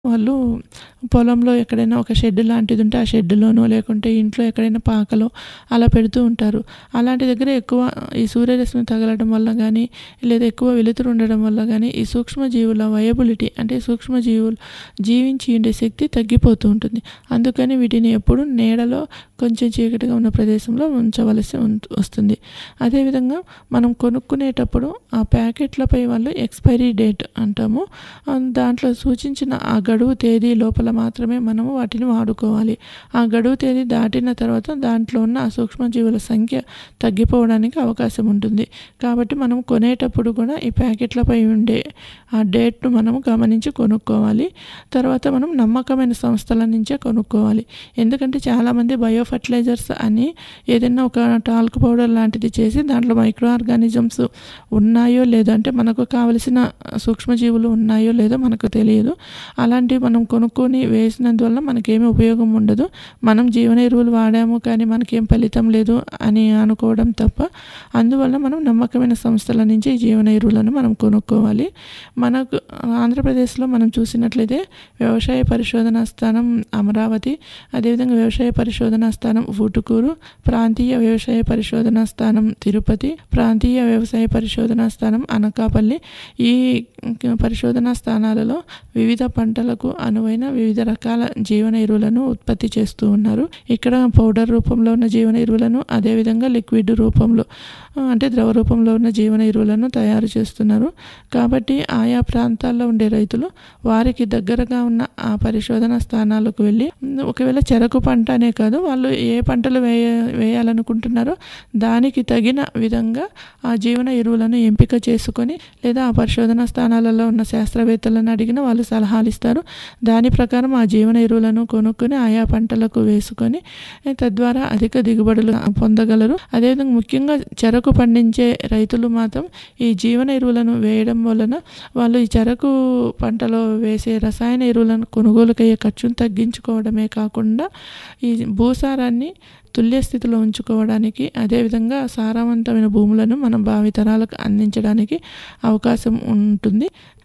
వాళ్ళు పొలంలో ఎక్కడైనా ఒక షెడ్ లాంటిది ఉంటే ఆ షెడ్డులోనో లేకుంటే ఇంట్లో ఎక్కడైనా పాకలో అలా పెడుతూ ఉంటారు అలాంటి దగ్గర ఎక్కువ ఈ సూర్యరశ్మి తగలడం వల్ల కానీ లేదా ఎక్కువ వెలుతురు ఉండడం వల్ల కానీ ఈ సూక్ష్మజీవుల వయబిలిటీ అంటే సూక్ష్మజీవులు జీవించి ఉండే శక్తి తగ్గిపోతూ ఉంటుంది అందుకని వీటిని ఎప్పుడు నీడలో కొంచెం చీకటిగా ఉన్న ప్రదేశంలో ఉంచవలసి ఉం- వస్తుంది అదేవిధంగా మనం కొనుక్కునేటప్పుడు ఆ ప్యాకెట్లపై వాళ్ళు ఎక్స్పైరీ డేట్ అంటాము ఆ దాంట్లో సూచించిన ఆ గడువు తేదీ లోపల మాత్రమే మనము వాటిని వాడుకోవాలి ఆ గడువు తేదీ దాటిన తర్వాత దాంట్లో ఉన్న ఆ సూక్ష్మజీవుల సంఖ్య తగ్గిపోవడానికి అవకాశం ఉంటుంది కాబట్టి మనం కొనేటప్పుడు కూడా ఈ ప్యాకెట్లపై ఉండే ఆ డేట్ను మనము గమనించి కొనుక్కోవాలి తర్వాత మనం నమ్మకమైన సంస్థల నుంచే కొనుక్కోవాలి ఎందుకంటే చాలామంది బయో ఫర్టిలైజర్స్ అని ఏదైనా ఒక టాల్క్ పౌడర్ లాంటిది చేసి దాంట్లో మైక్రో ఆర్గానిజమ్స్ ఉన్నాయో లేదో అంటే మనకు కావలసిన సూక్ష్మజీవులు ఉన్నాయో లేదో మనకు తెలియదు అలాంటివి మనం కొనుక్కొని వేసినందువల్ల మనకేమీ ఉపయోగం ఉండదు మనం జీవన ఎరువులు వాడాము కానీ మనకేం ఫలితం లేదు అని అనుకోవడం తప్ప అందువల్ల మనం నమ్మకమైన సంస్థల నుంచి ఈ జీవన ఎరువులను మనం కొనుక్కోవాలి మనకు ఆంధ్రప్రదేశ్లో మనం చూసినట్లయితే వ్యవసాయ పరిశోధనా స్థానం అమరావతి అదేవిధంగా వ్యవసాయ పరిశోధనా స్థానం ఊటుకూరు ప్రాంతీయ వ్యవసాయ పరిశోధనా స్థానం తిరుపతి ప్రాంతీయ వ్యవసాయ పరిశోధనా స్థానం అనకాపల్లి ఈ పరిశోధనా స్థానాలలో వివిధ పంటలకు అనువైన వివిధ రకాల జీవన ఎరువులను ఉత్పత్తి చేస్తూ ఉన్నారు ఇక్కడ పౌడర్ రూపంలో ఉన్న జీవన ఎరువులను అదేవిధంగా లిక్విడ్ రూపంలో ఆ, అంటే ద్రవ రూపంలో ఉన్న జీవన ఎరువులను తయారు చేస్తున్నారు కాబట్టి ఆయా ప్రాంతాల్లో ఉండే రైతులు వారికి దగ్గరగా ఉన్న ఆ పరిశోధన స్థానాలకు వెళ్ళి ఉమ్, ఒకవేళ చెరకు పంట అనే కాదు వాళ్ళు ఏ పంటలు వేయ వేయాలనుకుంటున్నారో దానికి తగిన విధంగా ఆ జీవన ఎరువులను ఎంపిక చేసుకొని లేదా ఆ పరిశోధన స్థానాలలో ఉన్న శాస్త్రవేత్తలను అడిగిన వాళ్ళు సలహాలు ఇస్తారు దాని ప్రకారం ఆ జీవన ఎరువులను కొనుక్కొని ఆయా పంటలకు వేసుకొని ఏ, తద్వారా అధిక దిగుబడులు పొందగలరు అదేవిధంగా ముఖ్యంగా చెరకు పండించే రైతులు మాత్రం ఈ జీవన ఎరువులను వేయడం వలన వాళ్ళు ఈ చెరకు పంటలో వేసే రసాయన ఎరువులను కొనుగోలుకయ్యే ఖర్చును తగ్గించుకోవడమే కాకుండా ఈ భూసారాన్ని తుల్య స్థితిలో ఉంచుకోవడానికి అదేవిధంగా సారవంతమైన భూములను మనం భావితరాలకు అందించడానికి అవకాశం ఉంటుంది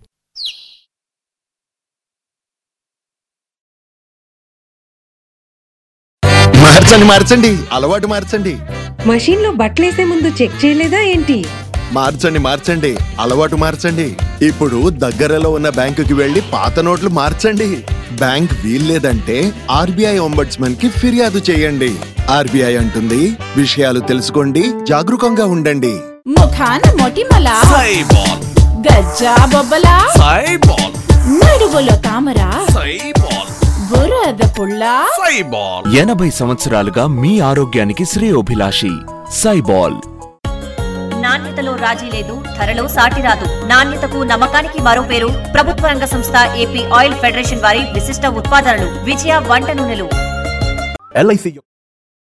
మార్చండి మార్చండి అలవాటు మార్చండి మషీన్ లో బట్టలేసే ముందు చెక్ చేయలేదా ఏంటి మార్చండి మార్చండి అలవాటు మార్చండి ఇప్పుడు దగ్గరలో ఉన్న బ్యాంకుకి వెళ్లి పాత నోట్లు మార్చండి బ్యాంక్ వీల్లేదంటే ఆర్బీఐ ఒంబడ్స్మన్ కి ఫిర్యాదు చేయండి ఆర్బీఐ అంటుంది విషయాలు తెలుసుకోండి జాగరూకంగా ఉండండి ముఖాన మొటిమల సైబాల్ గజ్జా బొబ్బల సైబాల్ నడువులో తామర సైబాల్ బురద పుల్ల సైబాల్ ఎనభై సంవత్సరాలుగా మీ ఆరోగ్యానికి శ్రేయోభిలాషి సైబాల్ నాణ్యతలో రాజీ లేదు ధరలో సాటి రాదు నాణ్యతకు నమ్మకానికి మరో పేరు ప్రభుత్వ రంగ సంస్థ ఏపీ ఆయిల్ ఫెడరేషన్ వారి విశిష్ట ఉత్పాదనలు విజయ వంట నూనెలు ఎల్ఐసి